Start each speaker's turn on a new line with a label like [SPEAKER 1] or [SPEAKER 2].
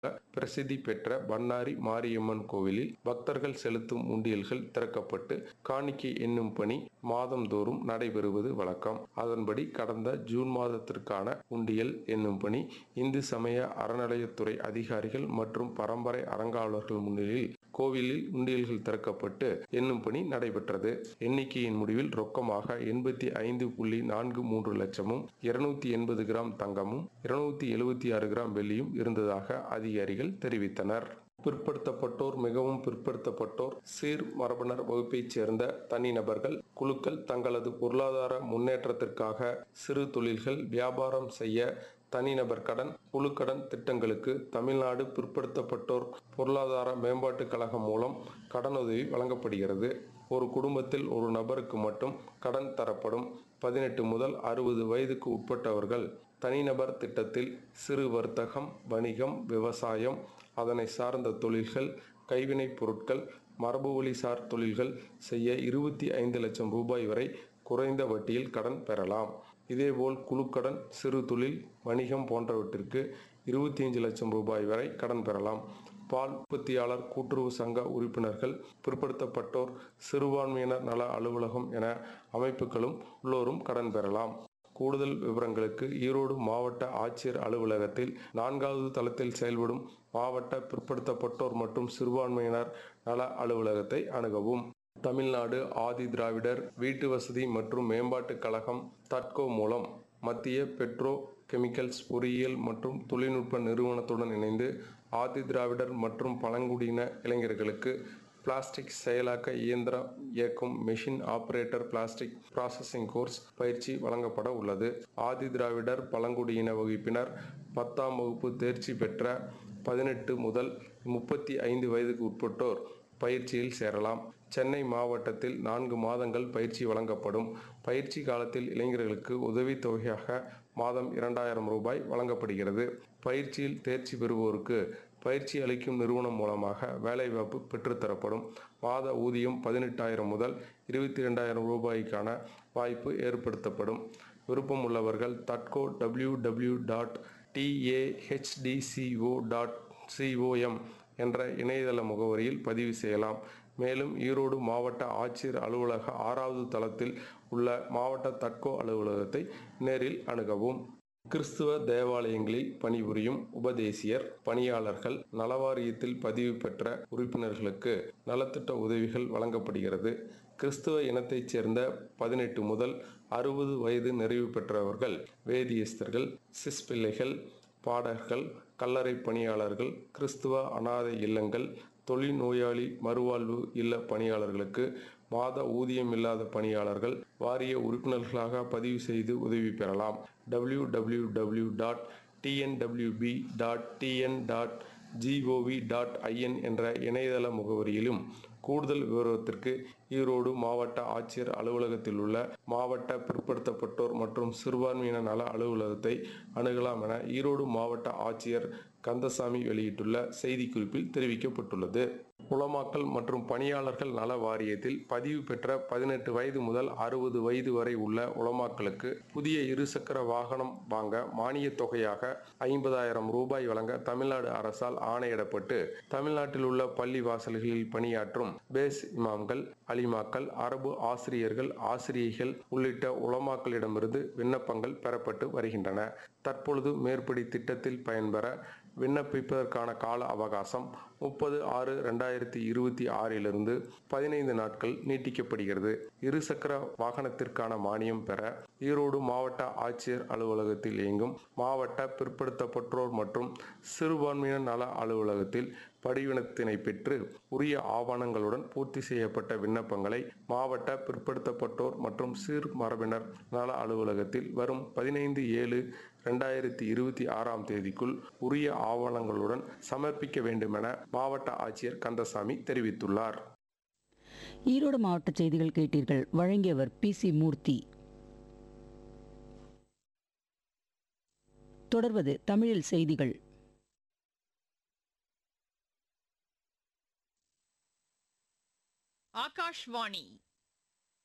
[SPEAKER 1] பிரசித்தி பெற்ற பண்ணாரி மாரியம்மன் கோவிலில் பக்தர்கள் செலுத்தும் உண்டியல்கள் திறக்கப்பட்டு காணிக்கை என்னும் பணி மாதந்தோறும் நடைபெறுவது வழக்கம் அதன்படி கடந்த ஜூன் மாதத்திற்கான உண்டியல் என்னும் பணி இந்து சமய அறநிலையத்துறை அதிகாரிகள் மற்றும் பரம்பரை அறங்காவலர்கள் முன்னிலையில் கோவிலில் உண்டியல்கள் திறக்கப்பட்டு எண்ணும் பணி நடைபெற்றது எண்ணிக்கையின் முடிவில் ரொக்கமாக எண்பத்தி ஐந்து புள்ளி நான்கு மூன்று லட்சமும் இருநூத்தி எண்பது கிராம் தங்கமும் இருநூத்தி எழுபத்தி ஆறு கிராம் வெள்ளியும் இருந்ததாக அதிகாரிகள் தெரிவித்தனர் பிற்படுத்தப்பட்டோர் மிகவும் பிற்படுத்தப்பட்டோர் சீர் மரபினர் வகுப்பைச் சேர்ந்த தனிநபர்கள் குழுக்கள் தங்களது பொருளாதார முன்னேற்றத்திற்காக சிறு தொழில்கள் வியாபாரம் செய்ய தனிநபர் கடன் குழுக்கடன் திட்டங்களுக்கு தமிழ்நாடு பிற்படுத்தப்பட்டோர் பொருளாதார மேம்பாட்டுக் கழகம் மூலம் கடனுதவி வழங்கப்படுகிறது ஒரு குடும்பத்தில் ஒரு நபருக்கு மட்டும் கடன் தரப்படும் பதினெட்டு முதல் அறுபது வயதுக்கு உட்பட்டவர்கள் தனிநபர் திட்டத்தில் சிறு வர்த்தகம் வணிகம் விவசாயம் அதனை சார்ந்த தொழில்கள் கைவினைப் பொருட்கள் மரபுவழிசார் தொழில்கள் செய்ய இருபத்தி ஐந்து லட்சம் ரூபாய் வரை குறைந்த வட்டியில் கடன் பெறலாம் இதேபோல் குழுக்கடன் சிறு தொழில் வணிகம் போன்றவற்றிற்கு இருபத்தி ஐந்து லட்சம் ரூபாய் வரை கடன் பெறலாம் பால் உற்பத்தியாளர் கூட்டுறவு சங்க உறுப்பினர்கள் பிற்படுத்தப்பட்டோர் சிறுபான்மையினர் நல அலுவலகம் என அமைப்புகளும் உள்ளோரும் கடன் பெறலாம் கூடுதல் விவரங்களுக்கு ஈரோடு மாவட்ட ஆட்சியர் அலுவலகத்தில் நான்காவது தளத்தில் செயல்படும் மாவட்ட பிற்படுத்தப்பட்டோர் மற்றும் சிறுபான்மையினர் நல அலுவலகத்தை அணுகவும் தமிழ்நாடு ஆதி திராவிடர் வீட்டு வசதி மற்றும் மேம்பாட்டுக் கழகம் தட்கோ மூலம் மத்திய பெட்ரோ கெமிக்கல்ஸ் பொறியியல் மற்றும் தொழில்நுட்ப நிறுவனத்துடன் இணைந்து ஆதி திராவிடர் மற்றும் பழங்குடியின இளைஞர்களுக்கு பிளாஸ்டிக் செயலாக்க இயந்திரம் இயக்கும் machine operator plastic processing course பயிற்சி வழங்கப்பட உள்ளது ஆதி திராவிடர் பழங்குடியின வகுப்பினர் பத்தாம் வகுப்பு தேர்ச்சி பெற்ற பதினெட்டு முதல் முப்பத்தி ஐந்து வயதுக்கு உட்பட்டோர் பயிற்சியில் சேரலாம் சென்னை மாவட்டத்தில் நான்கு மாதங்கள் பயிற்சி வழங்கப்படும் பயிற்சி காலத்தில் இளைஞர்களுக்கு உதவித்தொகையாக மாதம் இரண்டாயிரம் ரூபாய் வழங்கப்படுகிறது பயிற்சியில் தேர்ச்சி பெறுவோருக்கு பயிற்சி அளிக்கும் நிறுவனம் மூலமாக வேலைவாய்ப்பு பெற்றுத்தரப்படும் மாத ஊதியம் பதினெட்டாயிரம் முதல் இருபத்தி ரெண்டாயிரம் ரூபாய்க்கான வாய்ப்பு ஏற்படுத்தப்படும் விருப்பம் உள்ளவர்கள் தட்கோ W W dot T A H D C O dot C O M என்ற இணையதள முகவரியில் பதிவு செய்யலாம் மேலும் ஈரோடு மாவட்ட ஆட்சியர் அலுவலக ஆறாவது தளத்தில் உள்ள மாவட்ட தட்கோ அலுவலகத்தை நேரில் அணுகவும் கிறிஸ்துவ தேவாலயங்களில் பணிபுரியும் உபதேசியர் பணியாளர்கள் நலவாரியத்தில் பதிவு பெற்ற உறுப்பினர்களுக்கு நலத்திட்ட உதவிகள் வழங்கப்படுகிறது கிறிஸ்துவ இனத்தைச் சேர்ந்த பதினெட்டு முதல் அறுபது வயது நிறைவு பெற்றவர்கள் வேதியஸ்தர்கள் சிஸ் பிள்ளைகள் பாடகர்கள் கல்லறை பணியாளர்கள் கிறிஸ்துவ அனாதை இல்லங்கள் தொழில் நோயாளி மறுவாழ்வு இல்ல பணியாளர்களுக்கு மாத ஊதியம் இல்லாத பணியாளர்கள் வாரிய உறுப்பினர்களாக பதிவு செய்து உதவி பெறலாம் W W W dot T N W B dot T N dot G O V dot I N என்ற இணையதள முகவரியிலும் கூடுதல் விவரத்திற்கு ஈரோடு மாவட்ட ஆட்சியர் அலுவலகத்தில் உள்ள மாவட்ட பிற்படுத்தப்பட்டோர் மற்றும் சிறுபான்மையின நல அலுவலகத்தை அணுகலாம் என ஈரோடு மாவட்ட ஆட்சியர் கந்தசாமி வெளியிட்டுள்ள செய்திக்குறிப்பில் தெரிவிக்கப்பட்டுள்ளது உலமாக்கல் மற்றும் பணியாளர்கள் நல வாரியத்தில் பதிவு பெற்ற பதினெட்டு வயது முதல் அறுபது வயது வரை உள்ள உலமாக்களுக்கு புதிய இருசக்கர வாகனம் வாங்க மானிய தொகையாக ஐம்பதாயிரம் ரூபாய் வழங்க தமிழ்நாடு அரசால் ஆணையிடப்பட்டு தமிழ்நாட்டில் உள்ள பள்ளி வாசல்களில் பணியாற்றும் பேஸ் இமாம்கள் அலிமாக்கள் அரபு ஆசிரியர்கள் ஆசிரியைகள் உள்ளிட்ட உலமாக்களிடமிருந்து விண்ணப்பங்கள் பெறப்பட்டு வருகின்றன தற்பொழுது மேற்படி திட்டத்தில் பயன்பெற விண்ணப்பிப்பதற்கான கால அவகாசம் முப்பது ஆறு ரெண்டாயிரத்தி இருபத்தி ஆறிலிருந்து பதினைந்து நாட்கள் நீட்டிக்கப்படுகிறது இருசக்கர வாகனத்திற்கான மானியம் பெற ஈரோடு மாவட்ட ஆட்சியர் அலுவலகத்தில் இயங்கும் மாவட்ட பிற்படுத்தப்பட்டோர் மற்றும் சிறுபான்மையினர் நல அலுவலகத்தில் படிவினத்தினை பெற்று உரிய ஆவணங்களுடன் பூர்த்தி செய்யப்பட்ட விண்ணப்பங்களை மாவட்ட பிற்படுத்தப்பட்டோர் மற்றும் சிறு மரபினர் நல அலுவலகத்தில் வரும் பதினைந்து ஏழு ரெண்டாயிரத்தி இருபத்தி ஆறாம் தேதிக்குள் உரிய ஆவணங்களுடன் சமர்ப்பிக்க வேண்டும் என மாவட்ட ஆட்சியர் கந்தசாமி தெரிவித்துள்ளார்
[SPEAKER 2] ஈரோடு மாவட்ட செய்திகள் கேட்டீர்கள் வழங்கியவர் பி சி மூர்த்தி தொடர்வது தமிழில் செய்திகள்
[SPEAKER 3] ஆகாஷ்வாணி